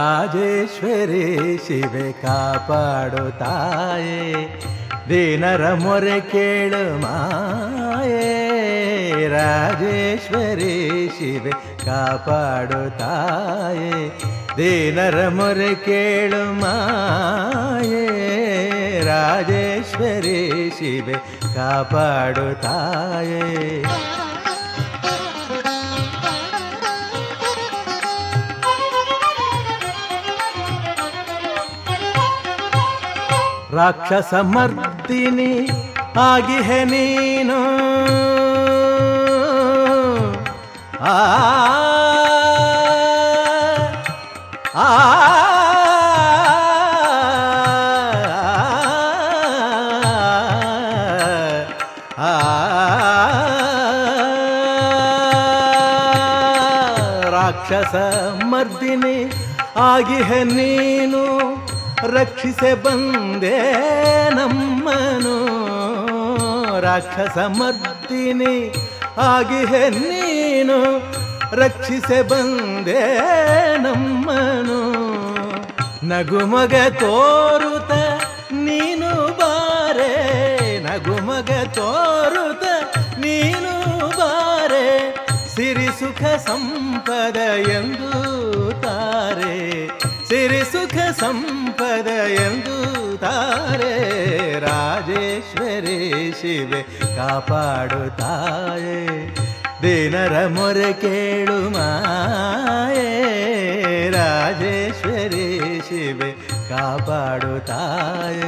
ರಾಜೇಶ್ವರಿ ಶಿವೆ ಕಾಪಾಡು ತಾಯೇ ದೀನರ ಮೊರೆ ಕೇಳು ಮಾಯೇ ರಾಜೇಶ್ವರಿ ಶಿವೆ ಕಾಪಾಡು ತಾಯೇ ದೀನರ ಮೊರೆ ಕೇಳು ಮಾಯೇ ರಾಜೇಶ್ವರಿ ಶಿವೆ ಕಾಪಾಡು ತಾಯೇ ರಾಕ್ಷಸ ಮರ್ದಿನಿ ಆಗಿಹೆ ನೀನು ಆ ಆ ಆ ರಾಕ್ಷಸ ಮರ್ದಿನಿ ಆಗಿಹೆ ನೀನು ರಕ್ಷಿಸೆ ಬಂದೆ ನಮ್ಮನು ರಾಕ್ಷಸ ಮರ್ದಿನಿ ಆಗಿಹೆ ನೀನು ರಕ್ಷಿಸೆ ಬಂದೆ ನಮ್ಮನು ನಗುಮಗ ತೋರುತ ನೀನು ಬಾರೆ ನಗುಮಗ ತೋರುತ ನೀನು ಬಾರೆ ಸಿರಿ ಸುಖ ಸಂಪದ ಎಂದು ತಾರೆ ಸಿರಿ ಸುಖ ಸಂಪದ ಎಂದು ತಾರೆ ರಾಜೇಶ್ವರಿ ಶಿವೆ ಕಾಪಾಡುತ್ತಾಯೇ ದಿನರ ಮೊರೆ ಕೇಳು ಮಾಯೇ ರಾಜೇಶ್ವರಿ ಶಿವೆ ಕಾಪಾಡುತ್ತಾಯೇ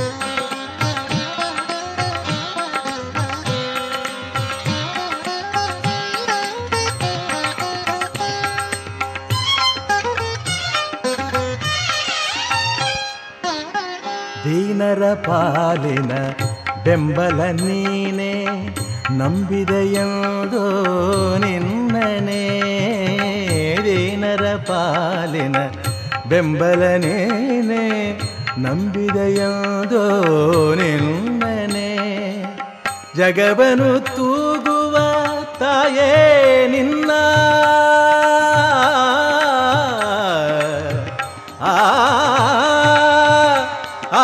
ದೀನರ ಪಾಲಿನ ಬೆಂಬಲ ನೀನೆ ನಂಬಿದೆಯೋದೋ ನಿನ್ನನೆ ದೀನರ ಪಾಲಿನ ಬೆಂಬಲ ನೀನೆ ನಂಬಿದೆಯೋದೋ ನಿನ್ನನೆ ಜಗವನು ತೂಗುವ ತಾಯೇ ನಿನ್ನ ಆ ಆ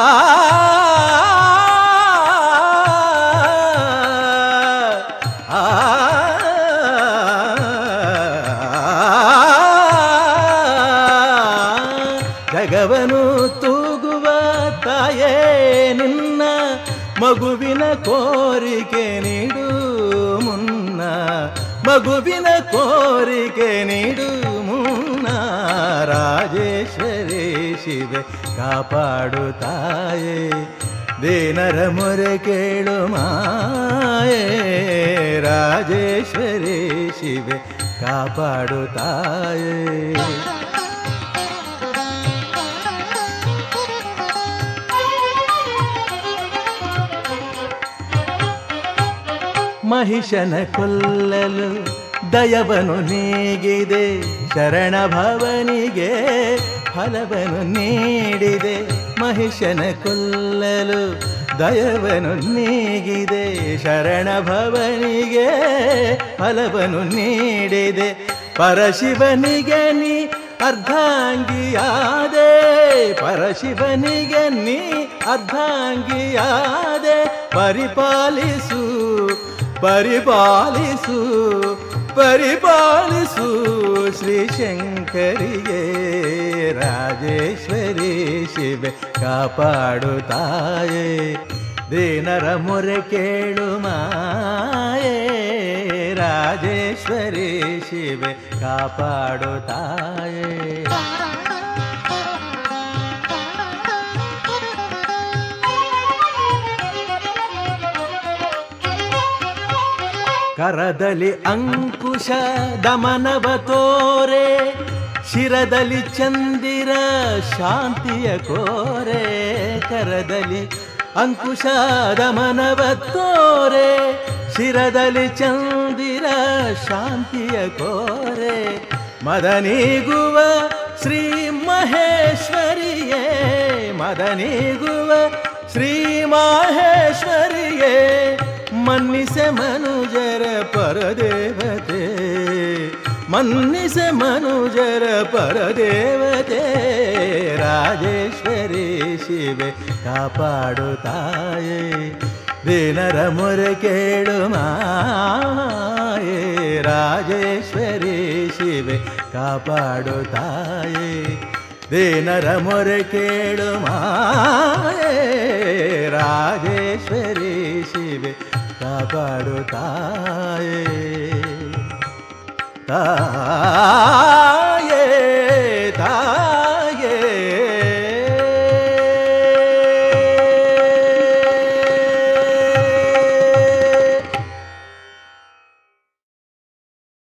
ಜಗವನು ತೂಗುವ ತಾಯೇ ನಿನ್ನ ಮಗುವಿನ ಕೋರಿಕೆ ನೀಡು ಮುನ್ನ ಮಗುವಿನ ಕೋರಿಕೆ ನೀಡು ಮುನ್ನ ರಾಜೇಶ್ವರಿ ಶಿವೆ ಕಾಪಾಡು ತಾಯೇ ದೇನರ ಮೊರೆ ಕೇಳು ಮಾಯೇ ರಾಜೇಶ್ವರಿ ಶಿವೆ ಕಾಪಾಡು ತಾಯೇ ಮಹಿಷನ ಕೊಲ್ಲಲು ದಯವನು ನೀಗಿದೆ ಶರಣ ಭವನಿಗೆ ಫಲವನು ನೀಡಿದೆ ಮಹಿಷನ ಕೊಲ್ಲಲು ದಯವನು ನೀಗಿದೆ ಶರಣ ಭವನಿಗೆ ಫಲವನು ನೀಡಿದೆ ಪರಶಿವನಿಗೆ ನೀ ಅರ್ಧಾಂಗಿಯಾದೆ ಪರಶಿವನಿಗೆ ನೀ ಅರ್ಧಾಂಗಿಯಾದೆ ಪರಿಪಾಲಿಸು ಪರಿಪಾಲಿಸು ಪರಿಪಾಲಿಸು ಶ್ರೀ ಶಂಕರಿಗೆ ರಾಜೇಶ್ವರಿ ಶಿವೆ ಕಾಪಾಡು ತಾಯೇ ದೇನರ ಮೊರೆ ಕೇಳು ಮಾಯೇ ರಾಜೇಶ್ವರಿ ಶಿವೆ ಕಾಪಾಡು ತಾಯೇ ಕರದಲ್ಲಿ ಅಂಕುಶ ದಮನವ ತೋರೆ ಶಿರದಲ್ಲಿ ಚಂದಿರ ಶಾಂತಿಯ ಕೋರೆ ಕರದಲ್ಲಿ ಅಂಕುಶ ದಮನವ ತೋರೆ ಶಿರದಲ್ಲಿ ಚಂದಿರ ಶಾಂತಿಯ ಕೋರೆ ಮದನಿಗುವ ಶ್ರೀ ಮಹೇಶ್ವರಿಯೇ ಮದನಿಗುವ ಶ್ರೀ ಮನ್ನಿಸೆ ಮನುಜರ ಪರದೇವತೆ ಮನ್ ಮನ್ನಿಸೆ ಮನುಜರ ಪರದೇವತೆ ರಾಜೇಶ್ವರಿ ಶಿವೆ ಕಾಪಾಡುತ್ತಾಯೇ ದೀನರ ಮೊರೆ ಕೇಳು ಮಾಯೇ ರಾಜೇಶ್ವರಿ ಶಿವೆ ಕಾಪಾಡುತ್ತಾಯೇ ದೀನರ ಮೊರೆ ಕೇಳು ಮಾಯೇ ರಾಜೇಶ್ವರಿ ಶಿವೆ ಕಾಪಾಡುತ್ತಾಯೇ ತಾ